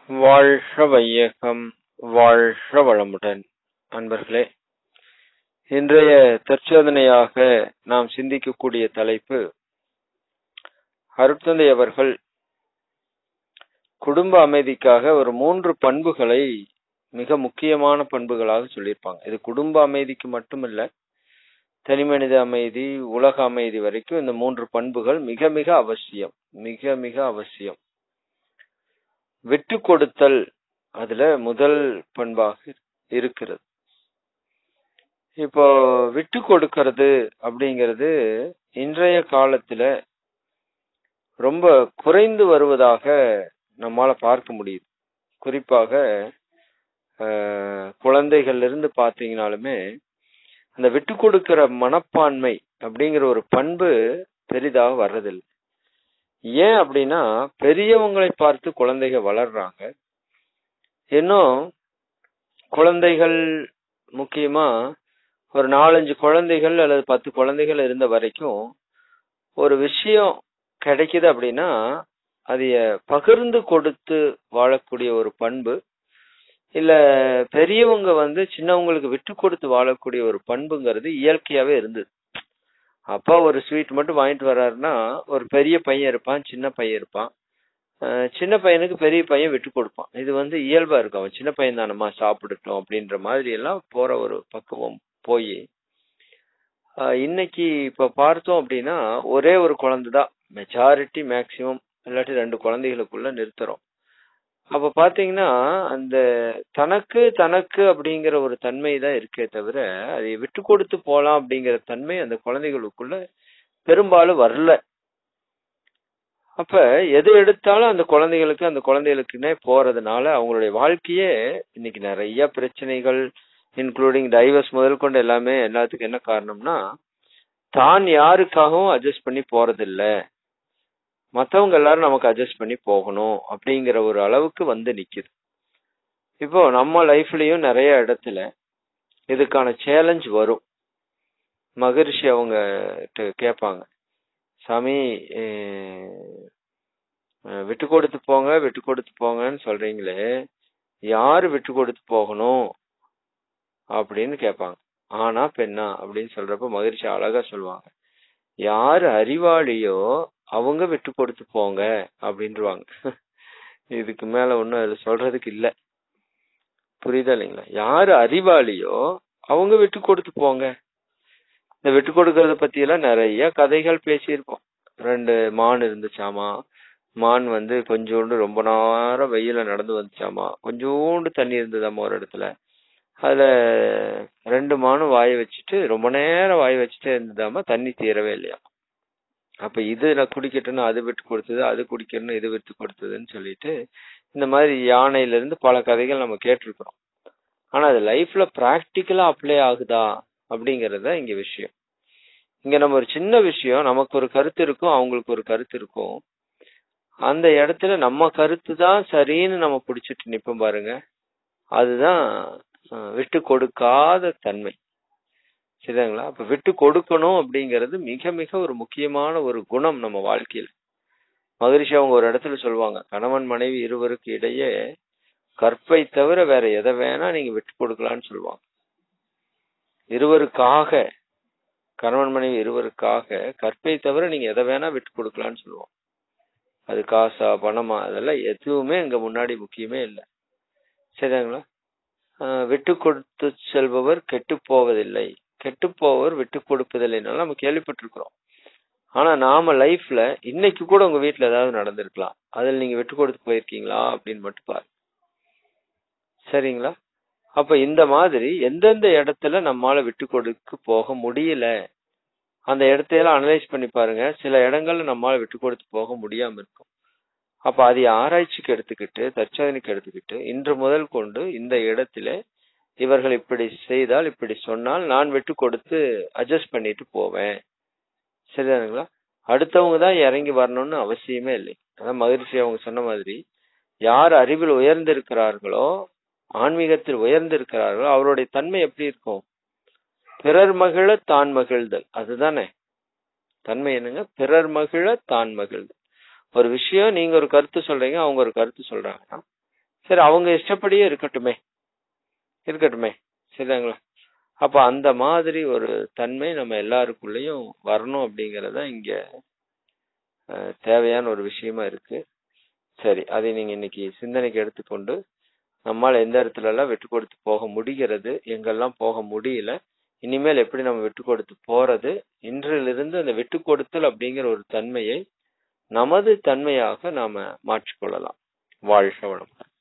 வாழ்க வையகம் வாழ்க வளமுடன் அன்பர்களே இன்றைய தற்சோதனையாக நாம் சிந்திக்கக்கூடிய தலைப்பு அருட்தந்தை அவர்கள் குடும்ப அமைதிக்காக ஒரு மூன்று பண்புகளை மிக முக்கியமான பண்புகளாக சொல்லியிருப்பாங்க இது குடும்ப அமைதிக்கு மட்டுமல்ல தனிமனித அமைதி உலக அமைதி வரைக்கும் இந்த மூன்று பண்புகள் மிக மிக அவசியம் மிக மிக அவசியம் விட்டு கொடுத்தல் அதுல முதல் பண்பாக இருக்கிறது இப்போ விட்டு கொடுக்கிறது அப்படிங்கிறது இன்றைய காலத்துல ரொம்ப குறைந்து வருவதாக நம்மால பார்க்க முடியுது குறிப்பாக குழந்தைகள்ல இருந்து பாத்தீங்கன்னாலுமே அந்த விட்டு கொடுக்கிற மனப்பான்மை அப்படிங்கிற ஒரு பண்பு பெரிதாக வர்றதில்லை ஏன் அப்படின்னா பெரியவங்களை பார்த்து குழந்தைகள் வளர்றாங்க இன்னும் குழந்தைகள் முக்கியமா ஒரு நாலஞ்சு குழந்தைகள் அல்லது பத்து குழந்தைகள் இருந்த வரைக்கும் ஒரு விஷயம் கிடைக்குது அப்படின்னா அதைய பகிர்ந்து கொடுத்து வாழக்கூடிய ஒரு பண்பு இல்ல பெரியவங்க வந்து சின்னவங்களுக்கு விட்டு கொடுத்து வாழக்கூடிய ஒரு பண்புங்கிறது இயற்கையாவே இருந்தது அப்பா ஒரு ஸ்வீட் மட்டும் வாங்கிட்டு வர்றாருன்னா ஒரு பெரிய பையன் இருப்பான் சின்ன பையன் இருப்பான் சின்ன பையனுக்கு பெரிய பையன் விட்டு கொடுப்பான் இது வந்து இயல்பா இருக்கும் அவன் சின்ன பையன் தானம்மா சாப்பிடட்டும் அப்படின்ற மாதிரி எல்லாம் போற ஒரு பக்குவம் போய் இன்னைக்கு இப்ப பார்த்தோம் அப்படின்னா ஒரே ஒரு குழந்தை தான் மெஜாரிட்டி மேக்சிமம் இல்லாட்டி ரெண்டு குழந்தைகளுக்குள்ள நிறுத்துறோம் அப்ப பாத்தீங்கன்னா அந்த தனக்கு தனக்கு அப்படிங்கிற ஒரு தன்மை தான் இருக்கே தவிர அதை விட்டு கொடுத்து போலாம் அப்படிங்கிற தன்மை அந்த குழந்தைகளுக்குள்ள பெரும்பாலும் வரல அப்ப எது எடுத்தாலும் அந்த குழந்தைகளுக்கு அந்த குழந்தைகளுக்குன்னே போறதுனால அவங்களுடைய வாழ்க்கையே இன்னைக்கு நிறைய பிரச்சனைகள் இன்க்ளூடிங் டைவர்ஸ் முதல் கொண்டு எல்லாமே எல்லாத்துக்கும் என்ன காரணம்னா தான் யாருக்காகவும் அட்ஜஸ்ட் பண்ணி போறதில்ல மத்தவங்க எல்லாரும் நமக்கு அட்ஜஸ்ட் பண்ணி போகணும் அப்படிங்கிற ஒரு அளவுக்கு வந்து நிக்குது இப்போ நம்ம லைஃப்லயும் நிறைய இடத்துல இதுக்கான சேலஞ்ச் வரும் மகரிஷி அவங்க கேட்பாங்க சாமி விட்டு கொடுத்து போங்க விட்டு கொடுத்து போங்கன்னு சொல்றீங்களே யாரு விட்டு கொடுத்து போகணும் அப்படின்னு கேட்பாங்க ஆனா பெண்ணா அப்படின்னு சொல்றப்ப மகிழ்ச்சி அழகா சொல்லுவாங்க யாரு அறிவாளியோ அவங்க விட்டு கொடுத்து போங்க அப்படின்றாங்க இதுக்கு மேல ஒன்னும் அது சொல்றதுக்கு இல்ல புரியுதா இல்லைங்களா யாரு அறிவாளியோ அவங்க விட்டு கொடுத்து போங்க இந்த விட்டு கொடுக்கறத பத்தி எல்லாம் நிறைய கதைகள் பேசியிருப்போம் ரெண்டு மான் இருந்துச்சாமா மான் வந்து கொஞ்சோண்டு ரொம்ப நேரம் வெயில நடந்து வந்துச்சாமா கொஞ்சோண்டு தண்ணி இருந்ததாமா ஒரு இடத்துல அதுல ரெண்டு மானும் வாய வச்சுட்டு ரொம்ப நேரம் வாய வச்சுட்டே இருந்ததாமா தண்ணி தீரவே இல்லையா அப்ப இது நான் குடிக்கட்டும்னு அது விட்டு கொடுத்தது அது குடிக்கணும்னு இது விட்டு கொடுத்ததுன்னு சொல்லிட்டு இந்த மாதிரி யானையில இருந்து பல கதைகள் நம்ம கேட்டிருக்கிறோம் ஆனா அது லைஃப்ல பிராக்டிக்கலா அப்ளை ஆகுதா அப்படிங்கறத இங்க விஷயம் இங்க நம்ம ஒரு சின்ன விஷயம் நமக்கு ஒரு கருத்து இருக்கும் அவங்களுக்கு ஒரு கருத்து இருக்கும் அந்த இடத்துல நம்ம கருத்து தான் சரின்னு நம்ம பிடிச்சிட்டு நிப்போம் பாருங்க அதுதான் விட்டு கொடுக்காத தன்மை சரிங்களா அப்ப விட்டு கொடுக்கணும் அப்படிங்கிறது மிக மிக ஒரு முக்கியமான ஒரு குணம் நம்ம வாழ்க்கையில மகரிஷி அவங்க ஒரு இடத்துல சொல்லுவாங்க கணவன் மனைவி இருவருக்கு இடையே கற்பை தவிர வேற எதை வேணா நீங்க விட்டு கொடுக்கலாம்னு சொல்லுவாங்க இருவருக்காக கணவன் மனைவி இருவருக்காக கற்பை தவிர நீங்க எதை வேணா விட்டு கொடுக்கலாம்னு சொல்லுவோம் அது காசா பணமா அதெல்லாம் எதுவுமே இங்க முன்னாடி முக்கியமே இல்லை சரிங்களா விட்டு கொடுத்து செல்பவர் கெட்டு போவதில்லை கெட்டு போவர் விட்டு கொடுப்பதில்லைனால நம்ம கேள்விப்பட்டிருக்கிறோம் ஆனா நாம லைஃப்ல இன்னைக்கு கூட உங்க வீட்டுல ஏதாவது நடந்திருக்கலாம் அதில் நீங்க விட்டு கொடுத்து போயிருக்கீங்களா அப்படின்னு மட்டும் பாரு சரிங்களா அப்ப இந்த மாதிரி எந்தெந்த இடத்துல நம்மால விட்டு கொடுக்க போக முடியல அந்த இடத்தையெல்லாம் அனலைஸ் பண்ணி பாருங்க சில இடங்கள்ல நம்மால விட்டு கொடுத்து போக முடியாம இருக்கும் அப்ப அதை ஆராய்ச்சிக்கு எடுத்துக்கிட்டு தற்சோதனைக்கு எடுத்துக்கிட்டு இன்று முதல் கொண்டு இந்த இடத்துல இவர்கள் இப்படி செய்தால் இப்படி சொன்னால் நான் விட்டு கொடுத்து அட்ஜஸ்ட் பண்ணிட்டு போவேன் சரிதானுங்களா அடுத்தவங்க தான் இறங்கி வரணும்னு அவசியமே இல்லை அதான் மகிழ்ச்சி அவங்க சொன்ன மாதிரி யார் அறிவில் உயர்ந்திருக்கிறார்களோ ஆன்மீகத்தில் உயர்ந்திருக்கிறார்களோ அவருடைய தன்மை எப்படி இருக்கும் பிறர் மகிழ தான் மகிழ்தல் அதுதானே தன்மை என்னங்க பிறர் மகிழ தான் மகிழ்தல் ஒரு விஷயம் நீங்க ஒரு கருத்து சொல்றீங்க அவங்க ஒரு கருத்து சொல்றாங்கன்னா சரி அவங்க இஷ்டப்படியே இருக்கட்டுமே இருக்கட்டுமே சரிங்களா அப்ப அந்த மாதிரி ஒரு தன்மை நம்ம எல்லாருக்குள்ளயும் வரணும் அப்படிங்கறத இங்க அஹ், தேவையான ஒரு விஷயமா இருக்கு சரி அதை நீங்க இன்னைக்கு சிந்தனைக்கு எடுத்துக்கொண்டு நம்மால் எந்த இடத்துல எல்லாம் விட்டு கொடுத்து போக முடிகிறது எங்கெல்லாம் போக முடியல இனிமேல் எப்படி நம்ம விட்டு கொடுத்து போறது இன்றிலிருந்து அந்த விட்டு கொடுத்தல் அப்படிங்கிற ஒரு தன்மையை நமது தன்மையாக நாம மாற்றிக்கொள்ளலாம் வாழ்க வளம்